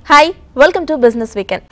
Hi welcome to business weekend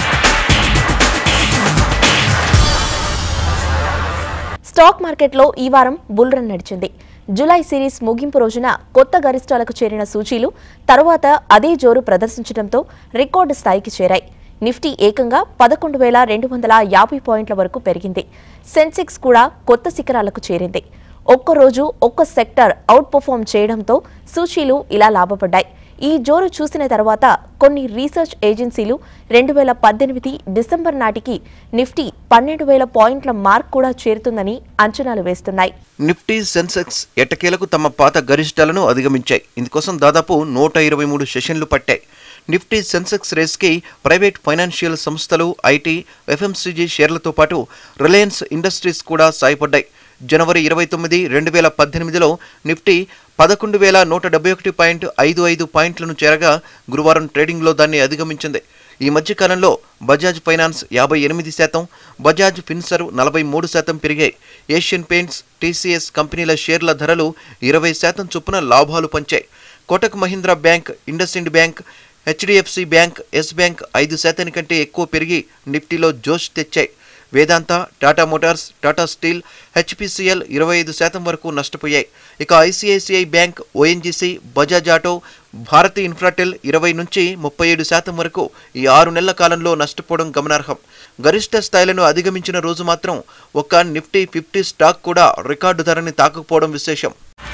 stock మార్కెట్లో ఈ వారం బుల్ రన్ నడిచింది జూలై సిరీస్ ముగింపు రోజున కొత్త గరిష్టాలకు చేరిన సూచీలు తరువాత అదే జోరు ప్రదర్శించడంతో రికార్డు స్థాయికి చేరాయి నిఫ్టీ ఏకంగా పదకొండు వేల రెండు వందల యాభై పాయింట్ల వరకు పెరిగింది సెన్సెక్స్ కూడా కొత్త శిఖరాలకు చేరింది ఒక్క రోజు ఒక్క సెక్టర్ అవుట్ పర్ఫామ్ చేయడంతో సూచీలు ఇలా లాభపడ్డాయి ఈ జోరు చూసిన తర్వాత కొన్ని రీసెర్చ్ ఏజెన్సీలు రెండు వేల పద్దెనిమిది డిసెంబర్ నాటికి నిఫ్టీ పన్నెండు వేల పాయింట్ల మార్క్ కూడా చేరుతుందని అంచనాలు వేస్తున్నాయి నిఫ్టీ సెన్సెక్స్ ఎట్టకేలకు తమ పాత గరిష్టాలను అధిగమించాయి ఇందుకోసం దాదాపు నూట ఇరవై మూడు సెషన్లు పట్టాయి నిఫ్టీ సెన్సెక్స్ రేస్కి ప్రైవేట్ ఫైనాన్షియల్ సంస్థలు ఐటీ ఎఫ్ఎంసీజీ షేర్లతో పాటు రిలయన్స్ ఇండస్ట్రీస్ కూడా సాయపడ్డాయి జనవరి ఇరవై తొమ్మిది రెండు వేల పద్దెనిమిదిలో నిఫ్టీ పదకొండు వేల నూట డెబ్బై ఒకటి పాయింట్ ఐదు ఐదు పాయింట్లను చేరగా గురువారం ట్రేడింగ్లో దాన్ని అధిగమించింది ఈ మధ్యకాలంలో బజాజ్ ఫైనాన్స్ యాభై ఎనిమిది శాతం బజాజ్ ఫిన్సర్వ్ నలభై మూడు శాతం పెరిగాయి ఏషియన్ పెయింట్స్ టీసీఎస్ కంపెనీల షేర్ల ధరలు ఇరవై శాతం చొప్పున లాభాలు పంచాయి Kotak Mahindra bank IndusInd bank HDFC bank Yes bank ఐదు శాతానికంటే ఎక్కువ పెరిగి నిఫ్టీలో జోష్ తెచ్చాయి Vedanta Tata Motors Tata Steel HPCL ఇరవై ఐదు శాతం వరకు నష్టపోయాయి ఇక ICICI bank ONGC Bajaj auto Bharti Infratel ఇరవై నుంచి ముప్పై ఏడు శాతం వరకు ఈ ఆరు నెలల కాలంలో నష్టపోవడం గమనార్హం గరిష్ట స్థాయిలను అధిగమించిన రోజు మాత్రం ఒక్క నిఫ్టీ ఫిఫ్టీ స్టాక్ కూడా రికార్డు ధరని తాకకపోవడం విశేషం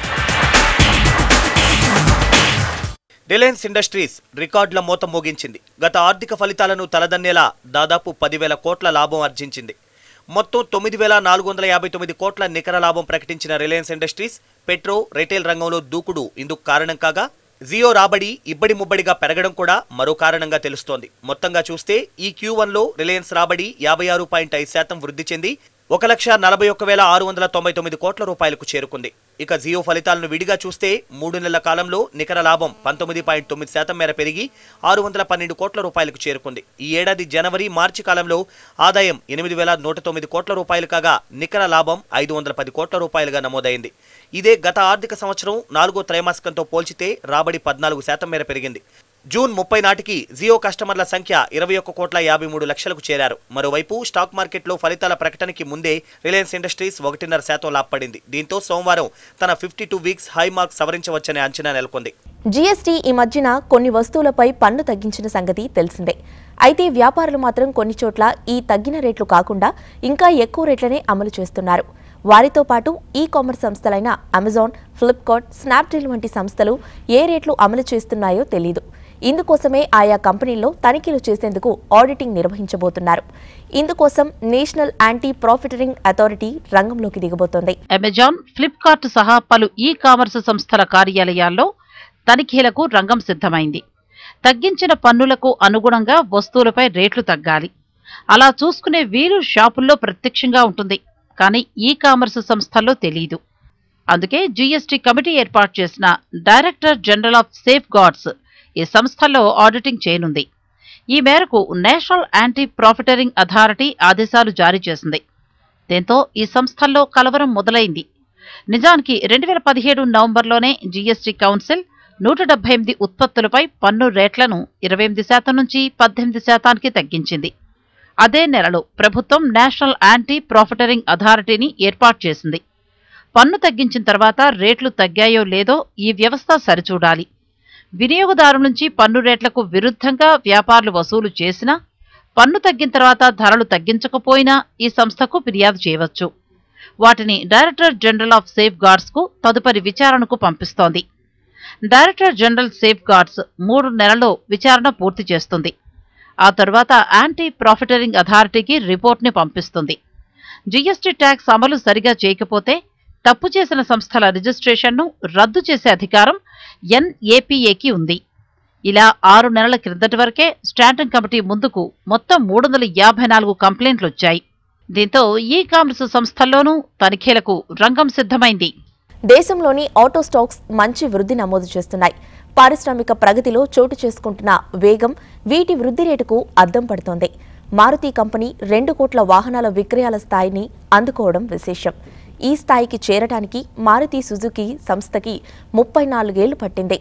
రిలయన్స్ ఇండస్ట్రీస్ రికార్డుల మోత మోగించింది గత ఆర్థిక ఫలితాలను తలదన్నేలా దాదాపు పదివేల కోట్ల లాభం ఆర్జించింది మొత్తం తొమ్మిది వేల నాలుగు వందల యాభై తొమ్మిది కోట్ల నికర లాభం ప్రకటించిన రిలయన్స్ ఇండస్ట్రీస్ పెట్రో రిటైల్ రంగంలో దూకుడు ఇందుకు కారణం కాగా జియో రాబడి ఇబ్బడి ముబ్బడిగా పెరగడం కూడా మరో కారణంగా తెలుస్తోంది మొత్తంగా చూస్తే ఈ క్యూ వన్లో రిలయన్స్ రాబడి యాభై ఆరు పాయింట్ ఐదు శాతం వృద్ధి చెంది ఒక లక్ష నలభై ఒక్క వేల ఆరు వందల తొంభై తొమ్మిది కోట్ల రూపాయలకు చేరుకుంది ఇక జియో ఫలితాలను విడిగా చూస్తే మూడు నెలల కాలంలో నికర లాభం పంతొమ్మిది పాయింట్ తొమ్మిది శాతం మేర పెరిగి ఆరు వందల పన్నెండు కోట్ల రూపాయలకు చేరుకుంది ఈ ఏడాది జనవరి మార్చి కాలంలో ఆదాయం ఎనిమిది వేల నూట తొమ్మిది కోట్ల రూపాయలు కాగా నికర లాభం ఐదు వందల పది కోట్ల రూపాయలుగా నమోదైంది ఇదే గత ఆర్థిక సంవత్సరం నాలుగో త్రైమాసికంతో పోల్చితే రాబడి పద్నాలుగు శాతం మేర పెరిగింది జూన్ ముప్పై నాటికి జియో కస్టమర్ల సంఖ్య ఇరవై ఒక్క కోట్ల యాభై మూడు లక్షలకు చేరారు మరోవైపు స్టాక్ మార్కెట్లో ఫలితాల ప్రకటనకి ముందే రిలయన్స్ ఇండస్ట్రీస్ ఒకటిన్నర శాతం లాభపడింది దీంతో సోమవారం తన fifty two weeks high mark సవరించవచ్చనే అంచనా నెలకొంది జీఎస్టీ ఈ మధ్యన కొన్ని వస్తువులపై పన్ను తగ్గించిన సంగతి తెలిసిందే అయితే వ్యాపారులు మాత్రం కొన్ని చోట్ల ఈ తగ్గిన రేట్లు కాకుండా ఇంకా ఎక్కువ రేట్లనే అమలు చేస్తున్నారు వారితో పాటు ఈ కామర్స్ సంస్థలైన అమెజాన్ ఫ్లిప్కార్ట్ స్నాప్డీల్ వంటి సంస్థలు ఏ రేట్లు అమలు చేస్తున్నాయో తెలీదు ఇందుకోసమే ఆయా కంపెనీల్లో తనిఖీలు చేసేందుకు ఆడిటింగ్ నిర్వహించబోతున్నారు ఇందుకోసం నేషనల్ యాంటీ ప్రాఫిటరింగ్ అథారిటీ రంగంలోకి దిగబోతోంది అమెజాన్ ఫ్లిప్కార్ట్ సహా పలు ఈ కామర్స్ సంస్థల కార్యాలయాల్లో తనిఖీలకు రంగం సిద్ధమైంది తగ్గించిన పన్నులకు అనుగుణంగా వస్తువులపై రేట్లు తగ్గాలి అలా చూసుకునే వీలు షాపుల్లో ప్రత్యక్షంగా ఉంటుంది కానీ ఈ కామర్స్ సంస్థల్లో తెలీదు అందుకే జీఎస్టీ కమిటీ ఏర్పాటు చేసిన director general of safeguards ఈ సంస్థల్లో ఆడిటింగ్ చేయనుంది ఈ మేరకు నేషనల్ యాంటీ ప్రాఫిటరింగ్ అథారిటీ ఆదేశాలు జారీ చేసింది దీంతో ఈ సంస్థల్లో కలవరం మొదలైంది నిజానికి రెండు వేల పదిహేడు నవంబర్లోనే జీఎస్టీ కౌన్సిల్ నూట డెబ్బై ఎనిమిది ఉత్పత్తులపై పన్ను రేట్లను ఇరవై ఎనిమిది శాతం నుంచి పద్దెనిమిది శాతానికి తగ్గించింది అదే నెలలో ప్రభుత్వం నేషనల్ యాంటీ ప్రాఫిటరింగ్ అథారిటీని ఏర్పాటు చేసింది పన్ను తగ్గించిన తర్వాత రేట్లు తగ్గాయో లేదో ఈ వ్యవస్థ సరిచూడాలి వినియోగదారు నుంచి పన్ను రేట్లకు విరుద్ధంగా వ్యాపారులు వసూలు చేసినా పన్ను తగ్గిన తర్వాత ధరలు తగ్గించకపోయినా ఈ సంస్థకు ఫిర్యాదు చేయవచ్చు వాటిని director general of safeguards కు తదుపరి విచారణకు పంపిస్తోంది డైరెక్టర్ జనరల్ సేఫ్ గార్డ్స్ మూడు నెలల్లో విచారణ పూర్తి చేస్తుంది ఆ తర్వాత యాంటీ ప్రాఫిటరింగ్ అథారిటీకి రిపోర్ట్ని పంపిస్తుంది జీఎస్టీ ట్యాక్స్ అమలు సరిగా చేయకపోతే తప్పు చేసిన సంస్థల రిజిస్ట్రేషన్ను రద్దు చేసే అధికారం ఎన్ఏపీఏకి ఉంది ఇలా ఆరు నెలల క్రిందటి వరకే స్టాండింగ్ కమిటీ ముందుకు మొత్తం మూడు వందల యాభై నాలుగు కంప్లైంట్లు వచ్చాయి దీంతో ఈ కామర్స్ సంస్థల్లోనూ తనిఖీలకు రంగం సిద్ధమైంది దేశంలోని ఆటో స్టాక్స్ మంచి వృద్ధి నమోదు చేస్తున్నాయి పారిశ్రామిక ప్రగతిలో చోటు చేసుకుంటున్న వేగం వీటి వృద్ధి రేటుకు అద్దం పడుతోంది మారుతి కంపెనీ రెండు కోట్ల వాహనాల విక్రయాల స్థాయిని అందుకోవడం విశేషం ఈ స్థాయికి చేరటానికి మారుతి సుజుకి సంస్థకి ముప్పై నాలుగేళ్లు పట్టింది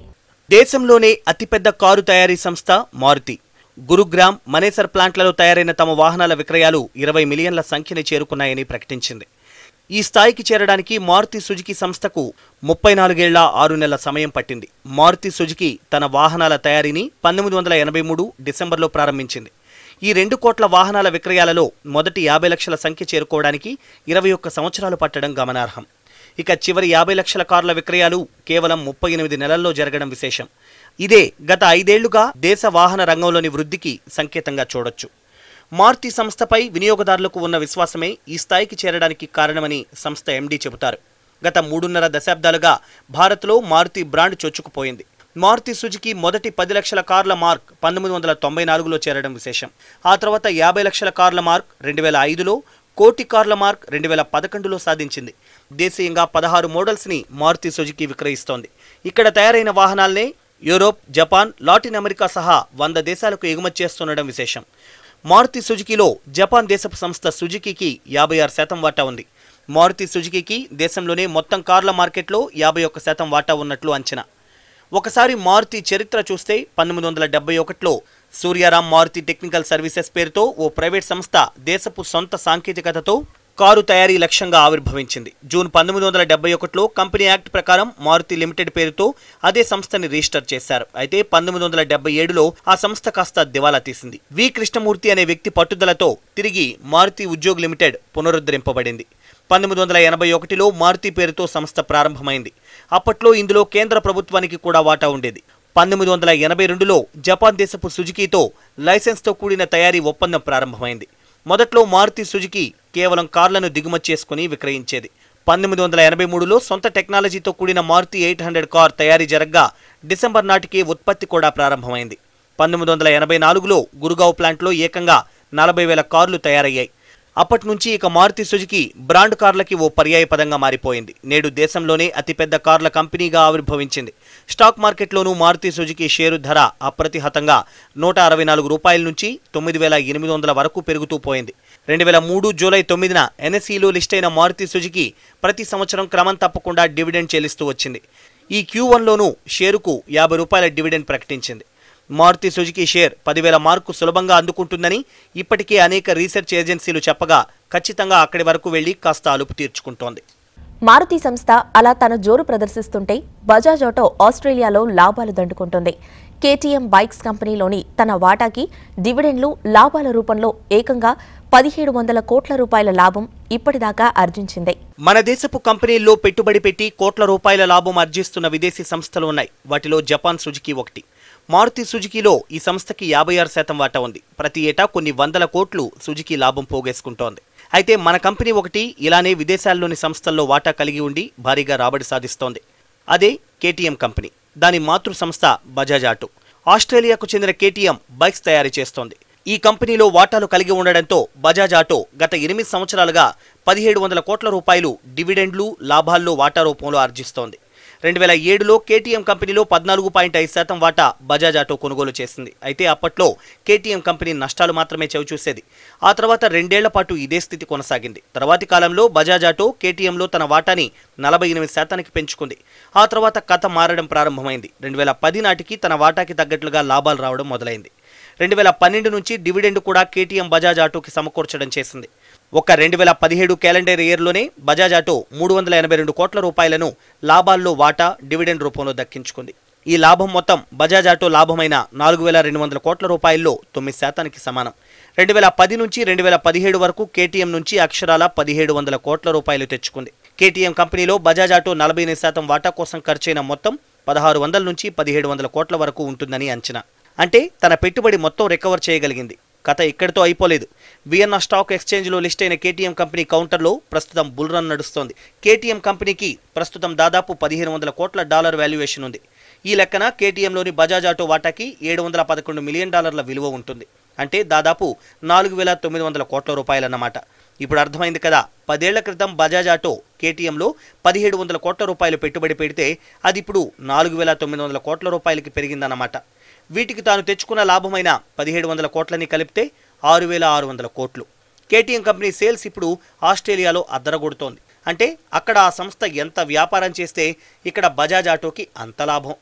దేశంలోనే అతిపెద్ద కారు తయారీ సంస్థ మారుతి గురుగ్రామ్ మనేసర్ ప్లాంట్లలో తయారైన తమ వాహనాల విక్రయాలు ఇరవై మిలియన్ల సంఖ్యని చేరుకున్నాయని ప్రకటించింది ఈ స్థాయికి చేరడానికి మారుతి సుజుకి సంస్థకు ముప్పై నాలుగేళ్ల ఆరు నెలల సమయం పట్టింది మారుతి సుజుకి తన వాహనాల తయారీని పంతొమ్మిది వందల ఎనభై మూడు డిసెంబర్లో ప్రారంభించింది ఈ రెండు కోట్ల వాహనాల విక్రయాలలో మొదటి యాభై లక్షల సంఖ్య చేరుకోవడానికి ఇరవై ఒక్క సంవత్సరాలు పట్టడం గమనార్హం ఇక చివరి యాభై లక్షల కార్ల విక్రయాలు కేవలం ముప్పై ఎనిమిది నెలల్లో జరగడం విశేషం ఇదే గత ఐదేళ్లుగా దేశ వాహన రంగంలోని వృద్ధికి సంకేతంగా చూడొచ్చు మారుతి సంస్థపై వినియోగదారులకు ఉన్న విశ్వాసమే ఈ స్థాయికి చేరడానికి కారణమని సంస్థ ఎండీ చెబుతారు గత మూడున్నర దశాబ్దాలుగా భారత్లో మారుతి బ్రాండ్ చొచ్చుకుపోయింది మారుతి సుజుకి మొదటి పది లక్షల కార్ల మార్క్ పంతొమ్మిది వందల తొంభై నాలుగులో చేరడం విశేషం ఆ తర్వాత యాభై లక్షల కార్ల మార్క్ రెండు వేల ఐదులో కోటి కార్ల మార్క్ రెండు వేల పదకొండులో సాధించింది దేశీయంగా పదహారు మోడల్స్ని మారుతి సుజుకి విక్రయిస్తోంది ఇక్కడ తయారైన వాహనాలనే యూరోప్ జపాన్ లాటిన్ అమెరికా సహా వంద దేశాలకు ఎగుమతి చేస్తుండడం విశేషం మారుతి సుజుకిలో జపాన్ దేశపు సంస్థ సుజుకికి యాభై ఆరు శాతం వాటా ఉంది మారుతి సుజుకికి దేశంలోనే మొత్తం కార్ల మార్కెట్లో యాభై ఒక్క శాతం వాటా ఉన్నట్లు అంచనా ఒకసారి మారుతి చరిత్ర చూస్తే పంతొమ్మిది వందల డెబ్బై ఒకటిలో సూర్యారాం మారుతి టెక్నికల్ సర్వీసెస్ పేరుతో ఓ ప్రైవేట్ సంస్థ దేశపు సొంత సాంకేతికతతో కారు తయారీ లక్ష్యంగా ఆవిర్భవించింది జూన్ పంతొమ్మిది వందల డెబ్బై ఒకటిలో కంపెనీ యాక్ట్ ప్రకారం మారుతి లిమిటెడ్ పేరుతో అదే సంస్థని రిజిస్టర్ చేశారు అయితే పంతొమ్మిది వందల డెబ్బై ఏడులో ఆ సంస్థ కాస్త దివాలా తీసింది వి కృష్ణమూర్తి అనే వ్యక్తి పట్టుదలతో తిరిగి మారుతి ఉద్యోగ్ లిమిటెడ్ పునరుద్ధరింపబడింది పంతొమ్మిది వందల ఎనభై ఒకటిలో మారుతి పేరుతో సంస్థ ప్రారంభమైంది అప్పట్లో ఇందులో కేంద్ర ప్రభుత్వానికి కూడా వాటా ఉండేది పంతొమ్మిది వందల ఎనభై రెండులో జపాన్ దేశపు సుజుకీతో లైసెన్స్తో కూడిన తయారీ ఒప్పందం ప్రారంభమైంది మొదట్లో మారుతి సుజుకి కేవలం కార్లను దిగుమతి చేసుకుని విక్రయించేది పంతొమ్మిది వందల ఎనభై మూడులో సొంత టెక్నాలజీతో కూడిన మారుతి ఎయిట్ హండ్రెడ్ కార్ తయారీ జరగ్గా డిసెంబర్ నాటికి ఉత్పత్తి కూడా ప్రారంభమైంది పంతొమ్మిది వందల ఎనభై నాలుగులో గురుగావ్ ప్లాంట్లో ఏకంగా నలభై వేల కార్లు తయారయ్యాయి అప్పటి నుంచి ఇక మారుతి సుజుకి బ్రాండ్ కార్లకి ఓ పర్యాయ పదంగా మారిపోయింది నేడు దేశంలోనే అతిపెద్ద కార్ల కంపెనీగా ఆవిర్భవించింది స్టాక్ మార్కెట్లోనూ మారుతి సుజుకి షేరు ధర అప్రతిహతంగా నూట అరవై నాలుగు రూపాయల నుంచి తొమ్మిది వేల ఎనిమిది వందల వరకు పెరుగుతూ పోయింది రెండు వేల మూడు జూలై తొమ్మిదిన ఎన్ఎస్ఈలో లిస్ట్ అయిన మారుతి సుజుకి ప్రతి సంవత్సరం క్రమం తప్పకుండా డివిడెండ్ చెల్లిస్తూ వచ్చింది ఈ క్యూ వన్లోనూ షేరుకు యాభై రూపాయల డివిడెండ్ ప్రకటించింది మారుతి సుజుకి షేర్ పదివేల మార్కు సులభంగా అందుకుంటుందని ఇప్పటికే అనేక రీసెర్చ్ ఏజెన్సీలు చెప్పగా ఖచ్చితంగా అక్కడి వరకు వెళ్లి కాస్త అలుపు తీర్చుకుంటోంది మారుతి సంస్థ అలా తన జోరు ప్రదర్శిస్తుంటే బజాజ్ ఆటో ఆస్ట్రేలియాలో లాభాలు దండుకుంటుంది కేటీఎం బైక్స్ కంపెనీలోని తన వాటాకి డివిడెండ్లు లాభాల రూపంలో ఏకంగా పదిహేడు వందల కోట్ల రూపాయల లాభం ఇప్పటిదాకా ఆర్జించింది మన దేశపు కంపెనీల్లో పెట్టుబడి పెట్టి కోట్ల రూపాయల లాభం ఆర్జిస్తున్న విదేశీ సంస్థలు ఉన్నాయి వాటిలో జపాన్ సుజుకి ఒకటి మారుతి సుజుకిలో ఈ సంస్థకి యాభై ఆరు శాతం వాటా ఉంది ప్రతి ఏటా కొన్ని వందల కోట్లు సుజుకి లాభం పోగేసుకుంటోంది అయితే మన కంపెనీ ఒకటి ఇలానే విదేశాల్లోని సంస్థల్లో వాటా కలిగి ఉండి భారీగా రాబడి సాధిస్తోంది అదే కేటీఎం కంపెనీ దాని మాతృ సంస్థ బజాజ్ ఆటో ఆస్ట్రేలియాకు చెందిన కేటీఎం బైక్స్ తయారు చేస్తోంది ఈ కంపెనీలో వాటాలు కలిగి ఉండడంతో బజాజ్ ఆటో గత ఎనిమిది సంవత్సరాలుగా పదిహేడు వందల కోట్ల రూపాయలు డివిడెండ్లు లాభాల్లో వాటా రూపంలో ఆర్జిస్తోంది రెండు వేల ఏడులో కేటీఎం కంపెనీలో పద్నాలుగు పాయింట్ ఐదు శాతం వాటా బజాజ్ ఆటో కొనుగోలు చేసింది అయితే అప్పట్లో కేటీఎం కంపెనీ నష్టాలు మాత్రమే చవిచూసేది ఆ తర్వాత రెండేళ్ల పాటు ఇదే స్థితి కొనసాగింది తర్వాతి కాలంలో బజాజ్ ఆటో కేటీఎంలో తన వాటాని నలభై ఎనిమిది శాతానికి పెంచుకుంది ఆ తర్వాత కథ మారడం ప్రారంభమైంది రెండు వేల పది నాటికి తన వాటాకి తగ్గట్లుగా లాభాలు రావడం మొదలైంది రెండు వేల పన్నెండు నుంచి డివిడెండ్ కూడా కేటీఎం బజాజ్ ఆటోకి సమకూర్చడం చేసింది ఒక రెండు వేల పదిహేడు క్యాలెండర్ ఇయర్లోనే బజాజ్ ఆటో మూడు వందల ఎనభై రెండు కోట్ల రూపాయలను లాభాల్లో వాటా డివిడెండ్ రూపంలో దక్కించుకుంది ఈ లాభం మొత్తం బజాజ్ ఆటో లాభమైన నాలుగు వేల రెండు వందల కోట్ల రూపాయల్లో తొమ్మిది శాతానికి సమానం రెండు వేల పది నుంచి రెండు వేల పదిహేడు వరకు కేటీఎం నుంచి అక్షరాల పదిహేడు వందల కోట్ల రూపాయలు తెచ్చుకుంది కేటీఎం కంపెనీలో బజాజ్ ఆటో నలభై ఎనిమిది శాతం వాటా కోసం ఖర్చైన మొత్తం పదహారు వందల నుంచి పదిహేడు వందల కోట్ల వరకు ఉంటుందని అంచనా అంటే తన పెట్టుబడి మొత్తం రికవర్ చేయగలిగింది కథ ఇక్కడితో అయిపోలేదు వియన్నా స్టాక్ ఎక్స్చేంజ్లో లిస్ట్ అయిన కేటీఎం కంపెనీ కౌంటర్లో ప్రస్తుతం బుల్ రన్ నడుస్తోంది కేటీఎం కంపెనీకి ప్రస్తుతం దాదాపు పదిహేను వందల కోట్ల డాలర్ వాల్యుయేషన్ ఉంది ఈ లెక్కన కేటీఎంలోని బజాజ్ ఆటో వాటాకి ఏడు వందల పదకొండు మిలియన్ డాలర్ల విలువ ఉంటుంది అంటే దాదాపు నాలుగు వేల తొమ్మిది వందల కోట్ల రూపాయలన్నమాట ఇప్పుడు అర్థమైంది కదా పదేళ్ల క్రితం బజాజ్ ఆటో కేటీఎంలో పదిహేడు వందల కోట్ల రూపాయలు పెట్టుబడి పెడితే అది ఇప్పుడు నాలుగు వేల తొమ్మిది వందల కోట్ల రూపాయలకి పెరిగిందన్నమాట వీటికి తాను తెచ్చుకున్న లాభమైన పదిహేడు వందల కోట్లని కలిపితే ఆరు వేల ఆరు వందల కోట్లు కేటీఎం కంపెనీ సేల్స్ ఇప్పుడు ఆస్ట్రేలియాలో అద్దరగొడుతోంది అంటే అక్కడ ఆ సంస్థ ఎంత వ్యాపారం చేస్తే ఇక్కడ బజాజ్ ఆటోకి అంత లాభం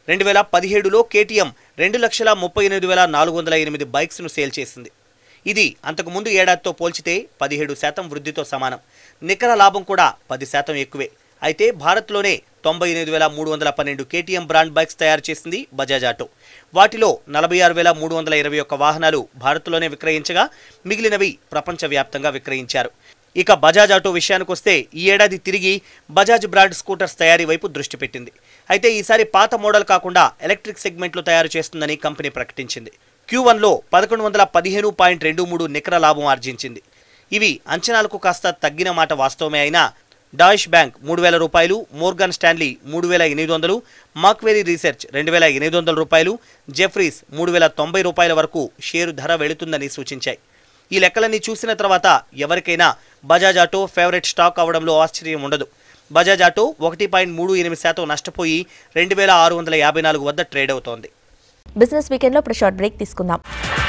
రెండు వేల పదిహేడులో కేటీఎం రెండు లక్షల ముప్పై ఎనిమిది వేల నాలుగు వందల ఎనిమిది బైక్స్ను సేల్ చేసింది ఇది అంతకుముందు ఏడాదితో పోల్చితే పదిహేడు శాతం వృద్ధితో సమానం నికర లాభం కూడా పది శాతం ఎక్కువే అయితే భారత్లోనే తొంభై ఎనిమిది వేల మూడు వందల పన్నెండు కేటీఎం బ్రాండ్ బైక్స్ తయారు చేసింది బజాజ్ ఆటో వాటిలో నలభై ఆరు వేల మూడు వందల ఇరవై ఒక్క వాహనాలు భారత్లోనే విక్రయించగా మిగిలినవి ప్రపంచవ్యాప్తంగా విక్రయించారు ఇక బజాజ్ ఆటో విషయానికొస్తే ఈ ఏడాది తిరిగి బజాజ్ బ్రాండ్ స్కూటర్స్ తయారీ వైపు దృష్టి పెట్టింది అయితే ఈసారి పాత మోడల్ కాకుండా ఎలక్ట్రిక్ సెగ్మెంట్లో తయారు చేస్తుందని కంపెనీ ప్రకటించింది క్యూ వన్లో పదకొండు వందల పదిహేను పాయింట్ రెండు మూడు నికర లాభం ఆర్జించింది ఇవి అంచనాలకు కాస్త తగ్గిన మాట వాస్తవమే అయినా డాయిష్ బ్యాంక్ మూడు వేల రూపాయలు మోర్గన్ స్టాన్లీ మూడు వేల ఎనిమిది వందలు మాక్వేరీ రీసెర్చ్ రెండు వేల ఎనిమిది వందల రూపాయలు జెఫ్రీస్ మూడు వేల తొంభై రూపాయల వరకు షేరు ధర వెళుతుందని సూచించాయి ఈ లెక్కలన్నీ చూసిన తర్వాత ఎవరికైనా బజాజ్ ఆటో ఫేవరెట్ స్టాక్ అవడంలో ఆశ్చర్యం ఉండదు బజాజ్ ఆటో ఒకటి పాయింట్ మూడు ఎనిమిది శాతం నష్టపోయి రెండు వేల ఆరు వందల యాభై నాలుగు వద్ద ట్రేడ్ అవుతోంది బిజినెస్ వీకెండ్లో ఇప్పుడు షార్ట్ బ్రేక్ తీసుకుందాం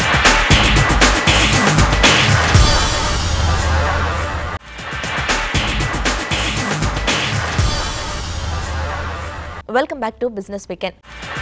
welcome back to business weekend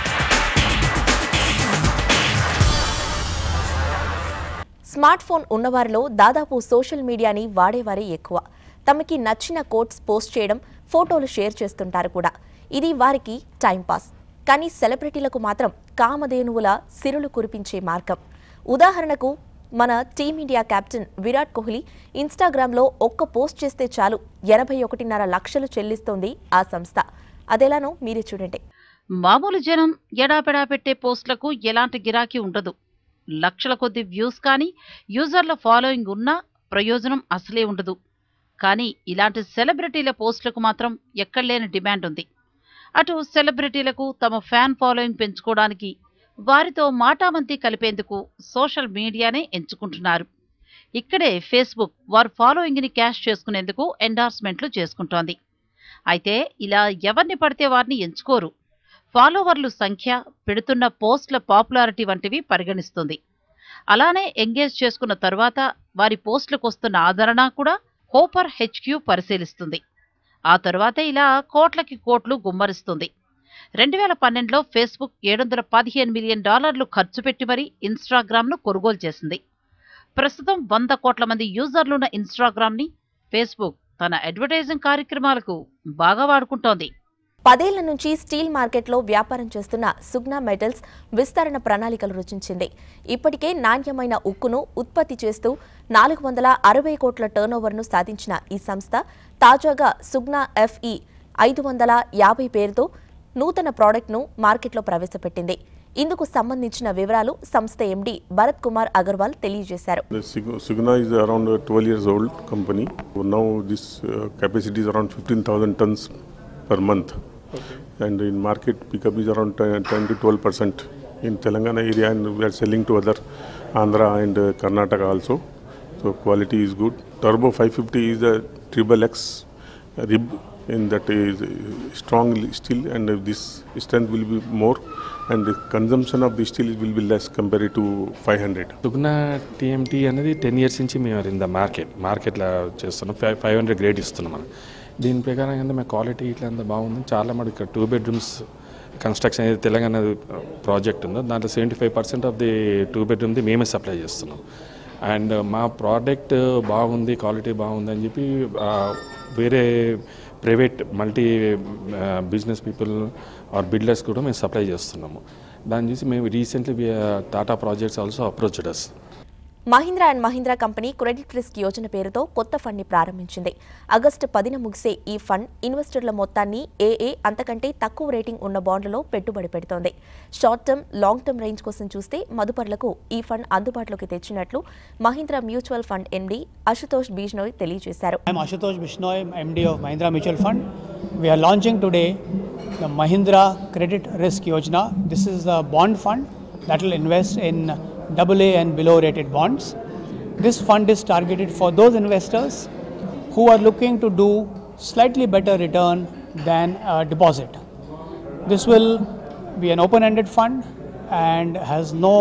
smartphone ఉన్నవారిలో దాదాపు సోషల్ మీడియాని వాడేవారే ఎక్కువ తమకి నచ్చిన కోట్స్ పోస్ట్ చేయడం ఫోటోలు షేర్ చేస్తుంటారు కూడా ఇది వారికి టైంపాస్ కానీ సెలబ్రిటీలకు మాత్రం కామధేనువుల సిరులు కురిపించే మార్గం ఉదాహరణకు మన టీమిండియా కెప్టెన్ విరాట్ కోహ్లీ ఇన్స్టాగ్రామ్లో ఒక్క పోస్ట్ చేస్తే చాలు ఎనభై ఒకటిన్నర లక్షలు చెల్లిస్తోంది ఆ సంస్థ అదెలానో మీరే చూడండి మామూలు జనం ఎడాపెడా పెట్టే పోస్టులకు ఎలాంటి గిరాకీ ఉండదు లక్షల కొద్ది వ్యూస్ కానీ యూజర్ల ఫాలోయింగ్ ఉన్నా ప్రయోజనం అసలే ఉండదు కానీ ఇలాంటి సెలబ్రిటీల పోస్టులకు మాత్రం ఎక్కడలేని డిమాండ్ ఉంది అటు సెలబ్రిటీలకు తమ ఫ్యాన్ ఫాలోయింగ్ పెంచుకోవడానికి వారితో మాటామంతి కలిపేందుకు సోషల్ మీడియానే ఎంచుకుంటున్నారు ఇక్కడే ఫేస్బుక్ వారి ఫాలోయింగ్ని క్యాష్ చేసుకునేందుకు ఎండార్స్మెంట్లు చేసుకుంటోంది అయితే ఇలా ఎవరిని పడితే వారిని ఎంచుకోరు ఫాలోవర్లు సంఖ్య పెడుతున్న పోస్ట్ల పాపులారిటీ వంటివి పరిగణిస్తుంది అలానే ఎంగేజ్ చేసుకున్న తరువాత వారి పోస్టులకు వస్తున్న ఆదరణ కూడా హోపర్ హెచ్క్యూ పరిశీలిస్తుంది ఆ తరువాత ఇలా కోట్లకి కోట్లు గుమ్మరిస్తుంది రెండు వేల పన్నెండులో ఫేస్బుక్ ఏడు వందల పదిహేను మిలియన్ డాలర్లు ఖర్చు పెట్టి మరీ ఇన్స్టాగ్రామ్ను కొనుగోలు చేసింది ప్రస్తుతం వంద కోట్ల మంది యూజర్లున్న ఇన్స్టాగ్రామ్ని ఫేస్బుక్ తన అడ్వర్టైజింగ్ కార్యక్రమాలకు బాగా వాడుకుంటోంది పదేళ్ల నుంచి స్టీల్ మార్కెట్లో వ్యాపారం చేస్తున్న సుగ్నా మెటల్స్ విస్తరణ ప్రణాళికలు రచించింది ఇప్పటికే నాణ్యమైన ఉక్కును ఉత్పత్తి చేస్తూ నాలుగు వందల అరవై కోట్ల టర్నోవర్ను సాధించిన ఈ సంస్థ తాజాగా సుగ్నా ఎఫ్ఈ ఐదు వందల యాభై పేరుతో నూతన ప్రోడక్ట్ను మార్కెట్లో ప్రవేశపెట్టింది ఇందుకు సంబంధించిన వివరాలు సంస్థ ఎండీ భరత్ కుమార్ అగర్వాల్ తెలియజేశారు The Sig- Sugna is around a 12 years old company. Now this uh, capacity is around 15,000 tons per month. And in market pickup is around 10, 10 to 12 percent in Telangana area and we are selling to other Andhra and uh, Karnataka also. So quality is good. Turbo 550 is a triple X rib in that is uh, strong steel and uh, this strength will be more and the consumption of the steel will be less compared to 500. దుగ్నా TMT అనేది ten years నుంచి మేము in the market మార్కెట్లో చేస్తున్నాం five five hundred grade ఇస్తున్నాం మనం దీని ప్రకారం ఏంటంటే మా క్వాలిటీ ఇట్లా అంతా బాగుంది చాలా మటుకు ఇక్కడ టూ బెడ్రూమ్స్ కన్స్ట్రక్షన్ ఏదైతే తెలంగాణ ప్రాజెక్ట్ ఉందో దాంట్లో seventy five percent of the two బెడ్రూమ్ది మేమే సప్లై చేస్తున్నాం అండ్ మా ప్రోడక్ట్ బాగుంది క్వాలిటీ బాగుంది అని చెప్పి ఆ, వేరే private multi business people or builders కూడా మేము సప్లై చేస్తున్నాము దాన్ని చూసి మేము recently Tata projects also approached us Mahindra and Mahindra company credit risk యోజన పేరుతో కొత్త ఫండ్ ని ప్రారంభించింది ఆగస్టు పదిన ముగిసే ఈ ఫండ్ ఇన్వెస్టర్ల మొత్తాన్ని ఏఏ అంతకంటే తక్కువ రేటింగ్ ఉన్న బాండ్లలో పెట్టుబడి పెడుతోంది short term long term range కోసం చూస్తే మదుపర్లకు ఈ ఫండ్ అందుబాటులోకి తెచ్చినట్లు Mahindra mutual fund MD Ashutosh Bishnoi తెలియజేశారు I'm Ashutosh Bishnoy, MD of Mahindra Mutual Fund. We are launching today the Mahindra Credit Risk Yojana. This is a bond fund that will invest in AA and below rated bonds. This fund is targeted for those investors who are looking to do slightly better return than a deposit. This will be an open ended fund and has no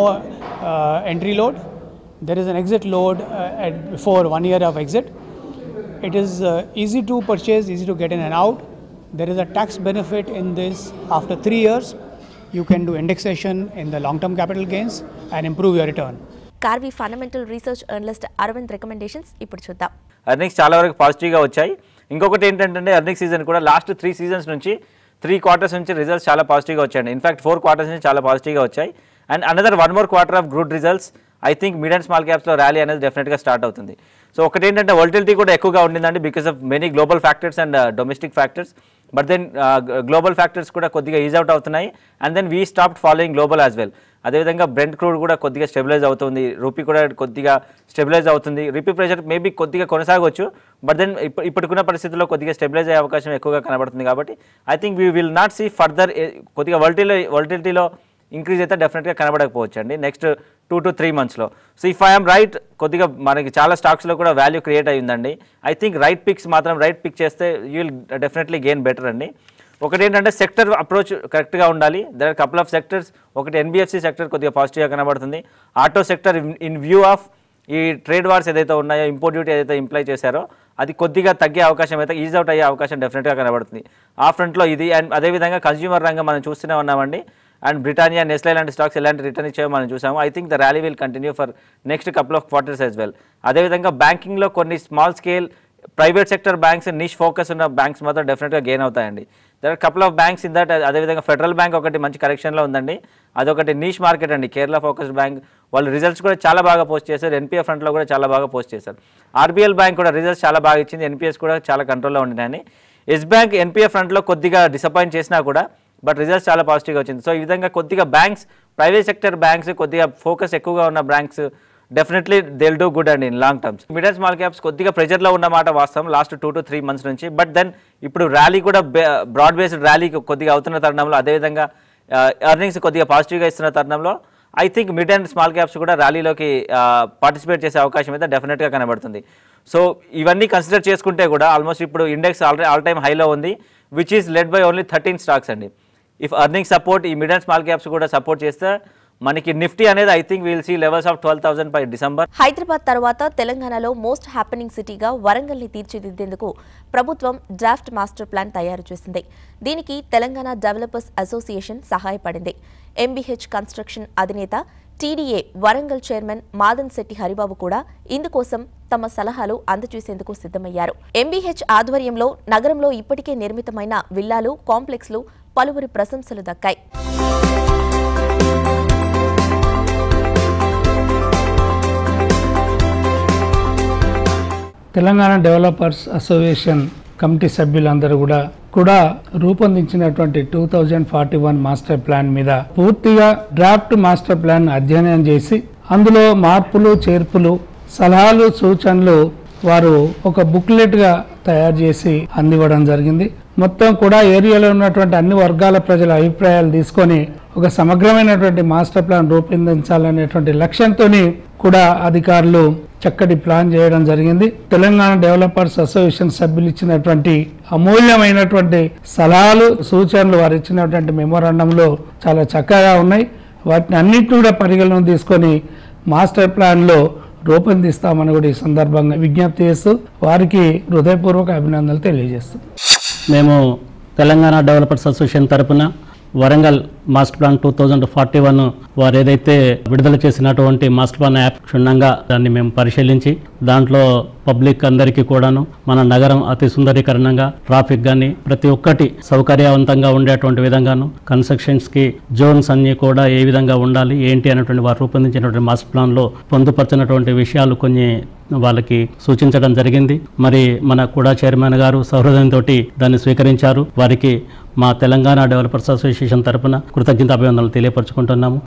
uh, entry load. There is an exit load uh, at before one year of exit. It is uh, easy to purchase, easy to get in and out. There is a tax benefit in this after three years. you can do indexation in the long term capital gains and improve your return. Karvy fundamental research analyst Aravind recommendations ఇప్పుడు చూద్దాం earnings చాలా వరకు పాజిటివ్గా వచ్చాయి ఇంకొకటి ఏంటంటే earning season కూడా last three seasons నుంచి త్రీ క్వార్టర్స్ నుంచి రిజల్ట్స్ చాలా పాజిటివ్గా వచ్చాయండి ఇన్ఫాక్ట్ ఫోర్ క్వార్టర్స్ నుంచి చాలా పాజిటివ్గా వచ్చాయి and another one more quarter of good results I think mid and small క్యాప్స్లో ర్యాలీ అనేది డెఫినెట్గా స్టార్ట్ అవుతుంది సో ఒకటి ఏంటంటే వోల్టిలిటీ కూడా ఎక్కువగా ఉండిందండి because of many global factors and domestic factors but then global factors కూడా కొద్దిగా ఈజ్ అవుట్ అవుతున్నాయి and then we stop following global as well అదేవిధంగా బ్రెండ్ క్రూడ్ కూడా కొద్దిగా స్టెబిలైజ్ అవుతుంది రూపీ కూడా కొద్దిగా స్టెబిలైజ్ అవుతుంది రిపీ ప్రెషర్ మేబీ కొద్దిగా కొనసాగవచ్చు బట్ దెన్ ఇప్పుడు ఇప్పుడున్న పరిస్థితుల్లో కొద్దిగా స్టెబిలైజ్ అయ్యే అవకాశం ఎక్కువగా కనబడుతుంది కాబట్టి I think we will not see further కొద్దిగా వల్టీలో వల్టిలిటీలో ఇంక్రీజ్ అయితే డెఫినెట్గా కనబడకపోవచ్చు అండి నెక్స్ట్ టూ టు త్రీ మంత్స్లో సో ఇఫ్ ఐఎమ్ రైట్ కొద్దిగా మనకి చాలా స్టాక్స్లో కూడా వాల్యూ క్రియేట్ అయ్యిందండి ఐ థింక్ రైట్ పిక్స్ మాత్రం రైట్ పిక్ చేస్తే you will definitely gain better అండి ఒకటి ఏంటంటే సెక్టర్ అప్రోచ్ కరెక్ట్గా ఉండాలి there are couple of sectors ఒకటి ఎన్బిఎఫ్సి సెక్టర్ కొద్దిగా పాజిటివ్గా కనబడుతుంది auto sector in view of ఈ ట్రేడ్ వార్స్ ఏదైతే ఉన్నాయో ఇంపోర్ట్ డ్యూటీ ఏదైతే ఇంప్లై చేశారో అది కొద్దిగా తగ్గే అవకాశం అయితే ఈజ్ అవుట్ అయ్యే అవకాశం డెఫినెట్గా కనబడుతుంది ఆ ఫ్రంట్లో ఇది అండ్ అదేవిధంగా కన్జ్యూమర్ రంగం మనం చూస్తూనే ఉన్నామండి అండ్ బ్రిటానియా నెస్లే లాంటి స్టాక్స్ ఎలాంటి రిటర్న్ ఇచ్చాయో మనం చూసాము I think the rally will continue for next couple of quarters as well అదేవిధంగా బ్యాంకింగ్లో కొన్ని small scale private sector banks niche focus ఉన్న బ్యాంక్స్ మాత్రం డెఫినెట్గా గెయిన్ అవుతాయండి there are couple of banks in that అదేవిధంగా ఫెడరల్ బ్యాంక్ ఒకటి మంచి కరెక్షన్లో ఉందండి అదొకటి నీష్ మార్కెట్ అండి కేరళ ఫోకస్డ్ బ్యాంక్ వాళ్ళు రిజల్ట్స్ కూడా చాలా బాగా పోస్ట్ చేశారు ఎన్పిఎఫ్ ఫ్రంట్లో కూడా చాలా బాగా పోస్ట్ చేశారు ఆర్బీఎల్ బ్యాంక్ కూడా రిజల్ట్స్ చాలా బాగా ఇచ్చింది ఎన్పిఎస్ కూడా చాలా కంట్రోల్లో ఉండినాయని ఎస్ బ్యాంక్ ఎన్పిఎఫ్ ఫ్రంట్లో కొద్దిగా డిసప్పాయింట్ చేసినా కూడా బట్ రిజల్ట్స్ చాలా పాజిటివ్గా వచ్చింది సో ఈ విధంగా కొద్దిగా బ్యాంక్స్ ప్రైవేట్ సెక్టర్ బ్యాంక్స్ కొద్దిగా ఫోకస్ ఎక్కువగా ఉన్న banks definitely will do good అండి in long terms mid and small caps కొద్దిగా ప్రెజర్లో ఉన్న మాట వాస్తవం last two to three months నుంచి బట్ దెన్ ఇప్పుడు ర్యాలీ కూడా బ్రాడ్ బేస్డ్ ర్యాలీ కొద్దిగా అవుతున్న తరుణంలో అదేవిధంగా ఎర్నింగ్స్ కొద్దిగా పాజిటివ్గా ఇస్తున్న తరుణంలో I think mid and small caps కూడా ర్యాలీలోకి పార్టిసిపేట్ చేసే అవకాశం అయితే డెఫినెట్గా కనబడుతుంది సో ఇవన్నీ కన్సిడర్ చేసుకుంటే కూడా ఆల్మోస్ట్ ఇప్పుడు ఇండెక్స్ ఆల్రెడీ ఆల్ టైమ్ హైలో ఉంది which is led by only thirteen stocks అండి ఇఫ్ అర్నింగ్ సపోర్ట్ ఈ మిడ్ అండ్ స్మాల్ క్యాప్స్ కూడా సపోర్ట్ చేస్తే మనకి నిఫ్టీ అనేది I think will see levels of twelve thousand by December Hyderabad తర్వాత తెలంగాణలో మోస్ట్ హ్యాపెనింగ్ సిటీగా వరంగల్ని తీర్చిదిద్దేందుకు ప్రభుత్వం డ్రాఫ్ట్ మాస్టర్ ప్లాన్ తయారు చేసింది దీనికి తెలంగాణ డెవలపర్స్ అసోసియేషన్ సహాయపడింది ఎంబీహెచ్ కన్స్ట్రక్షన్ అధినేత టీడీఏ వరంగల్ చైర్మన్ మాదన్ శెట్టి హరిబాబు కూడా ఇందుకోసం తమ సలహాలు అందజేసేందుకు సిద్ధమయ్యారు ఎంబీహెచ్ ఆధ్వర్యంలో నగరంలో ఇప్పటికే నిర్మితమైన విల్లాలు కాంప్లెక్స్లు పలువురి ప్రశంసలు దక్కాయి తెలంగాణ డెవలపర్స్ అసోసియేషన్ కమిటీ సభ్యులందరూ కూడా కూడా రూపొందించినటువంటి two thousand forty one master plan మీద పూర్తిగా డ్రాఫ్ట్ మాస్టర్ ప్లాన్ అధ్యయనం చేసి అందులో మార్పులు చేర్పులు సలహాలు సూచనలు వారు ఒక బుక్లెట్ గా తయారు చేసి అందివ్వడం జరిగింది మొత్తం కూడా ఏరియాలో ఉన్నటువంటి అన్ని వర్గాల ప్రజల అభిప్రాయాలు తీసుకొని ఒక సమగ్రమైనటువంటి మాస్టర్ ప్లాన్ రూపొందించాలనేటువంటి లక్ష్యంతో కూడా అధికారులు చక్కటి ప్లాన్ చేయడం జరిగింది తెలంగాణ డెవలపర్స్ అసోసియేషన్ సభ్యులు ఇచ్చినటువంటి అమూల్యమైనటువంటి సలహాలు సూచనలు వారు ఇచ్చినటువంటి మెమోరాండంలో చాలా చక్కగా ఉన్నాయి వాటిని అన్నింటిని కూడా పరిగణన తీసుకొని మాస్టర్ ప్లాన్లో రూపొందిస్తామని కూడా ఈ సందర్భంగా విజ్ఞప్తి చేస్తూ వారికి హృదయపూర్వక అభినందనలు తెలియజేస్తున్నాం మేము తెలంగాణ డెవలపర్స్ అసోసియేషన్ తరపున Warangal master plan two thousand forty one వారు ఏదైతే విడుదల చేసినటువంటి మాస్టర్ ప్లాన్ యాప్ క్షుణ్ణంగా దాన్ని మేము పరిశీలించి దాంట్లో పబ్లిక్ అందరికీ కూడాను మన నగరం అతి సుందరీకరణంగా ట్రాఫిక్ కానీ ప్రతి ఒక్కటి సౌకర్యవంతంగా ఉండేటువంటి విధంగాను కన్స్ట్రక్షన్స్కి జోన్స్ అన్నీ కూడా ఏ విధంగా ఉండాలి ఏంటి అనేటువంటి వారు రూపొందించినటువంటి మాస్టర్ ప్లాన్లో పొందుపరిచినటువంటి విషయాలు కొన్ని వాళ్ళకి సూచించడం జరిగింది మరి మన కూడా చైర్మన్ గారు సౌహృదయంతో దాన్ని స్వీకరించారు వారికి మా తెలంగాణ డెవలపర్స్ అసోసియేషన్ తరపున కృతజ్ఞత అభివందనలు తెలియపరచుకుంటున్నాము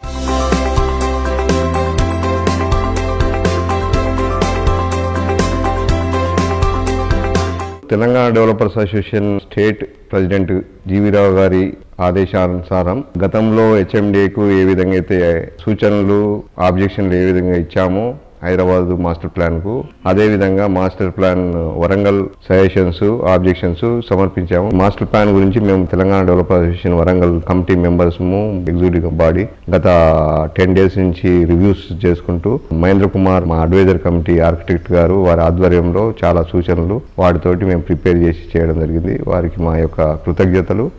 Telangana developers association state president GV Rao గారి ఆదేశానుసారం గతంలో హెచ్ఎండిఏకు ఏ విధంగా అయితే సూచనలు ఆబ్జెక్షన్లు ఏ విధంగా ఇచ్చామో హైదరాబాద్ మాస్టర్ ప్లాన్ కు అదే విధంగా master plan Warangal suggestions objections సమర్పించాము మాస్టర్ ప్లాన్ గురించి మేము Telangana developer association Warangal committee members executive body గత టెన్ డేస్ నుంచి రివ్యూస్ చేసుకుంటూ మహేంద్ర కుమార్ మా అడ్వైజర్ కమిటీ ఆర్కిటెక్ట్ గారు వారి ఆధ్వర్యంలో చాలా సూచనలు వాటితోటి మేము ప్రిపేర్ చేసి చేయడం జరిగింది వారికి మా యొక్క కృతజ్ఞతలు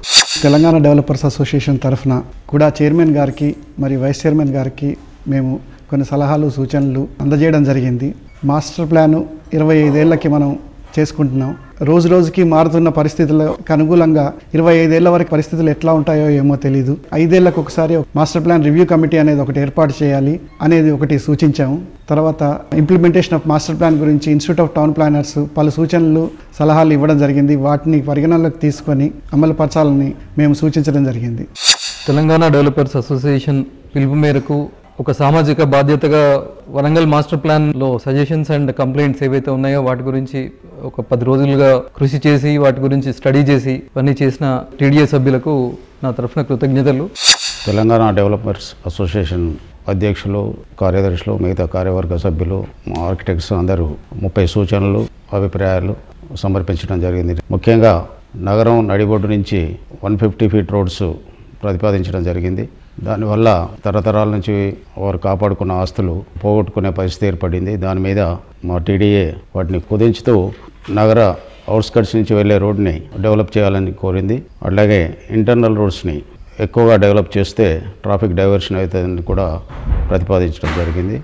తెలంగాణ డెవలపర్స్ అసోసియేషన్ తరఫున కూడా చైర్మన్ గారికి మరియు వైస్ చైర్మన్ గారికి మేము కొన్ని సలహాలు సూచనలు అందజేయడం జరిగింది మాస్టర్ ప్లాను ఇరవై ఐదేళ్లకి మనం చేసుకుంటున్నాం రోజు రోజుకి మారుతున్న పరిస్థితులకు అనుకూలంగా ఇరవై ఐదేళ్ల వరకు పరిస్థితులు ఎట్లా ఉంటాయో ఏమో తెలియదు ఐదేళ్లకు ఒకసారి మాస్టర్ ప్లాన్ రివ్యూ కమిటీ అనేది ఒకటి ఏర్పాటు చేయాలి అనేది ఒకటి సూచించాము తర్వాత ఇంప్లిమెంటేషన్ ఆఫ్ మాస్టర్ ప్లాన్ గురించి ఇన్స్టిట్యూట్ ఆఫ్ టౌన్ ప్లానర్స్ పలు సూచనలు సలహాలు ఇవ్వడం జరిగింది వాటిని పరిగణనలోకి తీసుకొని అమలుపరచాలని మేము సూచించడం జరిగింది తెలంగాణ డెవలపర్స్ అసోసియేషన్ పిలుపు మేరకు ఒక సామాజిక బాధ్యతగా వరంగల్ మాస్టర్ ప్లాన్లో సజెషన్స్ అండ్ కంప్లైంట్స్ ఏవైతే ఉన్నాయో వాటి గురించి ఒక పది రోజులుగా కృషి చేసి వాటి గురించి స్టడీ చేసి ఇవన్నీ చేసిన టీడీఏ సభ్యులకు నా తరఫున కృతజ్ఞతలు తెలంగాణ డెవలపర్స్ అసోసియేషన్ అధ్యక్షులు కార్యదర్శులు మిగతా కార్యవర్గ సభ్యులు మా ఆర్కిటెక్ట్స్ అందరూ ముప్పై సూచనలు అభిప్రాయాలు సమర్పించడం జరిగింది ముఖ్యంగా నగరం నడిబొడ్డు నుంచి వన్ ఫిఫ్టీ ఫీట్ రోడ్స్ ప్రతిపాదించడం జరిగింది దానివల్ల తరతరాల నుంచి వారు కాపాడుకున్న ఆస్తులు పోగొట్టుకునే పరిస్థితి ఏర్పడింది దాని మీద మా టీడీఏ వాటిని కుదించుతూ నగర అవుట్స్కట్స్ నుంచి వెళ్ళే రోడ్ని డెవలప్ చేయాలని కోరింది అట్లాగే ఇంటర్నల్ రోడ్స్ని ఎక్కువగా డెవలప్ చేస్తే ట్రాఫిక్ డైవర్షన్ అవుతుందని కూడా ప్రతిపాదించడం జరిగింది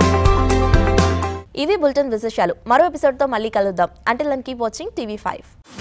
ఇవి బులెటిన్ విశేషాలు మరో ఎపిసోడ్తో మళ్ళీ కలుద్దాం until and keep watching TV five